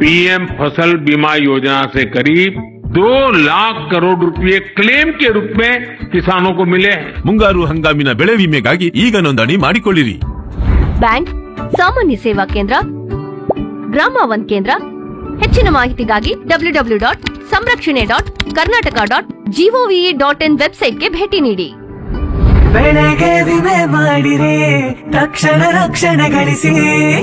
PM फसल बीमा योजना से करीब दो लाख करोड़ रुपए क्लेम के रूप में किसानों को मिले हैं ಮುಂಗಾರು ಹಂಗಾಮಿನ ಬೆಳೆ ವಿಮೆಗಾಗಿ ಈಗ ನೋಂದಣಿ ಮಾಡಿಕೊಳ್ಳಿರಿ ಬ್ಯಾಂಕ್ ಸಾಮಾನ್ಯ ಸೇವಾ ಕೇಂದ್ರ ಗ್ರಾಮ ಒನ್ ಕೇಂದ್ರ ಹೆಚ್ಚಿನ ಮಾಹಿತಿಗಾಗಿ ಡಬ್ಲ್ಯೂ ಡಬ್ಲ್ಯೂ ಡಾಟ್ ಸಂರಕ್ಷಣೆ dot Karnataka dot GOV dot in ವೆಬ್ಸೈಟ್ಗೆ ಭೇಟಿ ನೀಡಿ ಬೆಳೆಗೆ ವಿಮೆ ಮಾಡಿರಿ ತಕ್ಷಣ ರಕ್ಷಣೆ ಗಳಿಸಿ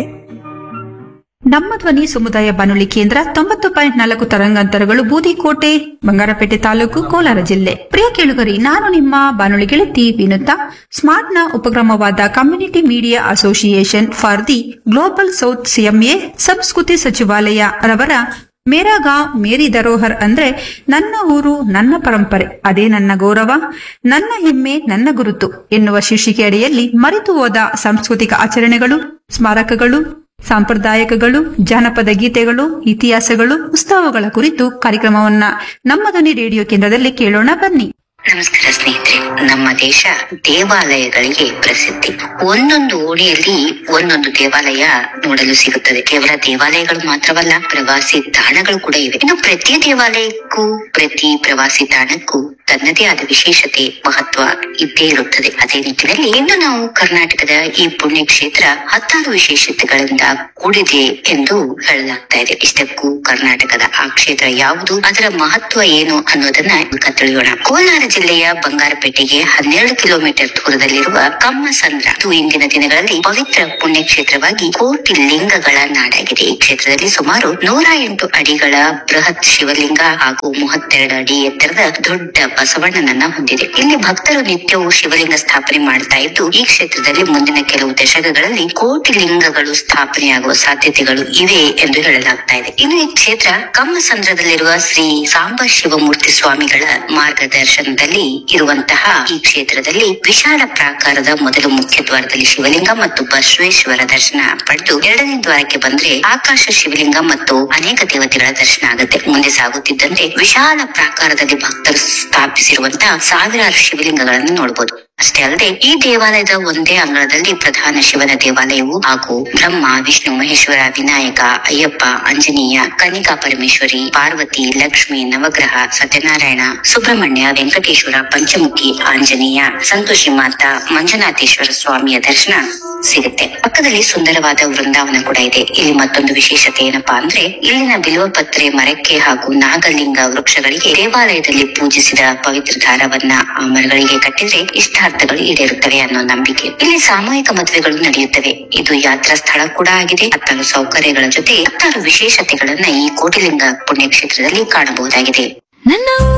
ನಮ್ಮ ಧ್ವನಿ ಸಮುದಾಯ ಬಾನುಲಿ ಕೇಂದ್ರ ತೊಂಬತ್ತು ಪಾಯಿಂಟ್ ನಾಲ್ಕು ತರಂಗಾಂತರಗಳು ಬೂದಿಕೋಟೆ ಬಂಗಾರಪೇಟೆ ತಾಲೂಕು ಕೋಲಾರ ಜಿಲ್ಲೆ ಪ್ರಿಯ ಕೇಳುಗರಿ ನಾನು ನಿಮ್ಮ ಬಾನುಲಿ ಗೆಳತಿ ವಿನುತಾ ಸ್ಮಾರ್ಟ್ನ ಉಪಕ್ರಮವಾದ community media association for the global south CMA ಸಂಸ್ಕೃತಿ ಸಚಿವಾಲಯ ರವರ ಮೇರಾ ಗಾಂವ್ ಮೇರಿ ಧರೋಹರ್ ಅಂದ್ರೆ ನನ್ನ ಊರು ನನ್ನ ಪರಂಪರೆ ಅದೇ ನನ್ನ ಗೌರವ ನನ್ನ ಹೆಮ್ಮೆ ನನ್ನ ಗುರುತು ಎನ್ನುವ ಶೀರ್ಷಿಕೆ ಅಡಿಯಲ್ಲಿ ಮರೆತು ಹೋದ ಸಾಂಸ್ಕೃತಿಕ ಆಚರಣೆಗಳು ಸ್ಮಾರಕಗಳು ಸಾಂಪ್ರದಾಯಿಕಗಳು ಜಾನಪದ ಗೀತೆಗಳು ಇತಿಹಾಸಗಳು ಉತ್ಸವಗಳ ಕುರಿತು ಕಾರ್ಯಕ್ರಮವನ್ನ ನಮ್ಮ ಧ್ವನಿ ರೇಡಿಯೋ ಕೇಂದ್ರದಲ್ಲಿ ಕೇಳೋಣ ಬನ್ನಿ ನಮಸ್ಕಾರ ಸ್ನೇಹಿತರೆ ನಮ್ಮ ದೇಶ ದೇವಾಲಯಗಳಿಗೆ ಪ್ರಸಿದ್ಧಿ ಒಂದೊಂದು ಓಣಿಯಲ್ಲಿ ಒಂದೊಂದು ದೇವಾಲಯ ನೋಡಲು ಸಿಗುತ್ತದೆ ಕೇವಲ ದೇವಾಲಯಗಳು ಮಾತ್ರವಲ್ಲ ಪ್ರವಾಸಿ ತಾಣಗಳು ಕೂಡ ಇವೆ ಇನ್ನು ಪ್ರತಿ ದೇವಾಲಯಕ್ಕೂ ಪ್ರತಿ ಪ್ರವಾಸಿ ತಾಣಕ್ಕೂ ತನ್ನದೇ ಆದ ವಿಶೇಷತೆ ಮಹತ್ವ ಇದ್ದೇ ಇರುತ್ತದೆ ಅದೇ ನಿಟ್ಟಿನಲ್ಲಿ ಇಂದು ನಾವು ಕರ್ನಾಟಕದ ಈ ಪುಣ್ಯ ಕ್ಷೇತ್ರ ಹತ್ತಾರು ವಿಶೇಷತೆಗಳಿಂದ ಕೂಡಿದೆ ಎಂದು ಹೇಳಲಾಗ್ತಾ ಇದೆ ಇಷ್ಟಕ್ಕೂ ಕರ್ನಾಟಕದ ಆ ಕ್ಷೇತ್ರ ಯಾವುದು ಅದರ ಮಹತ್ವ ಏನು ಅನ್ನೋದನ್ನ ಈಗ ತಿಳಿಯೋಣ ಕೋಲಾರ ಜಿಲ್ಲೆಯ ಬಂಗಾರಪೇಟೆಗೆ ಹನ್ನೆರಡು ಕಿಲೋಮೀಟರ್ ದೂರದಲ್ಲಿರುವ ಕಮ್ಮಸಂದ್ರ ಇದು ಇಂದಿನ ದಿನಗಳಲ್ಲಿ ಪವಿತ್ರ ಪುಣ್ಯ ಕ್ಷೇತ್ರವಾಗಿ ಕೋಟಿ ಲಿಂಗಗಳ ನಾಡಾಗಿದೆ ಈ ಕ್ಷೇತ್ರದಲ್ಲಿ ಸುಮಾರು ನೂರ ಎಂಟು ಅಡಿಗಳ ಬೃಹತ್ ಶಿವಲಿಂಗ ಹಾಗೂ ಮೂವತ್ತೆರಡು ಅಡಿ ಎತ್ತರದ ದೊಡ್ಡ ಬಸವಣ್ಣನನ್ನ ಹೊಂದಿದೆ ಇಲ್ಲಿ ಭಕ್ತರು ನಿತ್ಯವೂ ಶಿವಲಿಂಗ ಸ್ಥಾಪನೆ ಮಾಡ್ತಾ ಇದ್ದು ಈ ಕ್ಷೇತ್ರದಲ್ಲಿ ಮುಂದಿನ ಕೆಲವು ದಶಕಗಳಲ್ಲಿ ಕೋಟಿ ಲಿಂಗಗಳು ಸ್ಥಾಪನೆಯಾಗುವ ಸಾಧ್ಯತೆಗಳು ಇವೆ ಎಂದು ಹೇಳಲಾಗ್ತಾ ಇದೆ ಇನ್ನು ಈ ಕ್ಷೇತ್ರ ಕಮ್ಮಸಂದ್ರದಲ್ಲಿರುವ ಶ್ರೀ ಸಾಂಬ ಶಿವಮೂರ್ತಿ ಸ್ವಾಮಿಗಳ ಮಾರ್ಗದರ್ಶನದಲ್ಲಿ ಇರುವಂತಹ ಈ ಕ್ಷೇತ್ರದಲ್ಲಿ ವಿಶಾಲ ಪ್ರಾಕಾರದ ಮೊದಲು ಮುಖ್ಯ ದ್ವಾರದಲ್ಲಿ ಶಿವಲಿಂಗ ಮತ್ತು ಬಸವೇಶ್ವರ ದರ್ಶನ ಪಡೆದು ಎರಡನೇ ದ್ವಾರಕ್ಕೆ ಬಂದ್ರೆ ಆಕಾಶ ಶಿವಲಿಂಗ ಮತ್ತು ಅನೇಕ ದೇವತೆಗಳ ದರ್ಶನ ಆಗುತ್ತೆ ಮುಂದೆ ಸಾಗುತ್ತಿದ್ದಂತೆ ವಿಶಾಲ ಪ್ರಾಕಾರದಲ್ಲಿ ಭಕ್ತರು ಸ್ಥಾಪಿಸಿರುವಂತಹ ಸಾವಿರಾರು ಶಿವಲಿಂಗಗಳನ್ನು ನೋಡಬಹುದು ಅಷ್ಟೇ ಅಲ್ಲದೆ ಈ ದೇವಾಲಯದ ಒಂದೇ ಅಂಗಳದಲ್ಲಿ ಪ್ರಧಾನ ಶಿವನ ದೇವಾಲಯವು ಹಾಗೂ ಬ್ರಹ್ಮ ವಿಷ್ಣು ಮಹೇಶ್ವರ ವಿನಾಯಕ ಅಯ್ಯಪ್ಪ ಆಂಜನೇಯ ಕನಿಕಾ ಪರಮೇಶ್ವರಿ ಪಾರ್ವತಿ ಲಕ್ಷ್ಮಿ ನವಗ್ರಹ ಸತ್ಯನಾರಾಯಣ ಸುಬ್ರಹ್ಮಣ್ಯ ವೆಂಕಟೇಶ್ವರ ಪಂಚಮುಖಿ ಆಂಜನೇಯ ಸಂತೋಷಿ ಮಾತಾ ಮಂಜುನಾಥೇಶ್ವರ ಸ್ವಾಮಿಯ ದರ್ಶನ ಸಿಗುತ್ತೆ ಪಕ್ಕದಲ್ಲಿ ಸುಂದರವಾದ ವೃಂದಾವನ ಕೂಡ ಇದೆ ಇಲ್ಲಿ ಮತ್ತೊಂದು ವಿಶೇಷತೆ ಏನಪ್ಪಾ ಅಂದ್ರೆ ಇಲ್ಲಿನ ಬಿಲ್ವಪತ್ರೆ ಮರಕ್ಕೆ ಹಾಗೂ ನಾಗಲಿಂಗ ವೃಕ್ಷಗಳಿಗೆ ದೇವಾಲಯದಲ್ಲಿ ಪೂಜಿಸಿದ ಪವಿತ್ರ ದಾರವನ್ನ ಆ ಮರಗಳಿಗೆ ಕಟ್ಟಿದ್ರೆ ಇಷ್ಟಾರ್ಥಗಳು ಈಡೇರುತ್ತವೆ ಅನ್ನೋ ನಂಬಿಕೆ ಇಲ್ಲಿ ಸಾಮೂಹಿಕ ಮದುವೆಗಳು ನಡೆಯುತ್ತವೆ ಇದು ಯಾತ್ರಾ ಸ್ಥಳ ಕೂಡ ಆಗಿದೆ ಹತ್ತಾರು ಸೌಕರ್ಯಗಳ ಜೊತೆ ಹತ್ತಾರು ವಿಶೇಷತೆಗಳನ್ನ ಈ ಕೋಟಿಲಿಂಗ ಪುಣ್ಯಕ್ಷೇತ್ರದಲ್ಲಿ ಕಾಣಬಹುದಾಗಿದೆ ನನ್ನ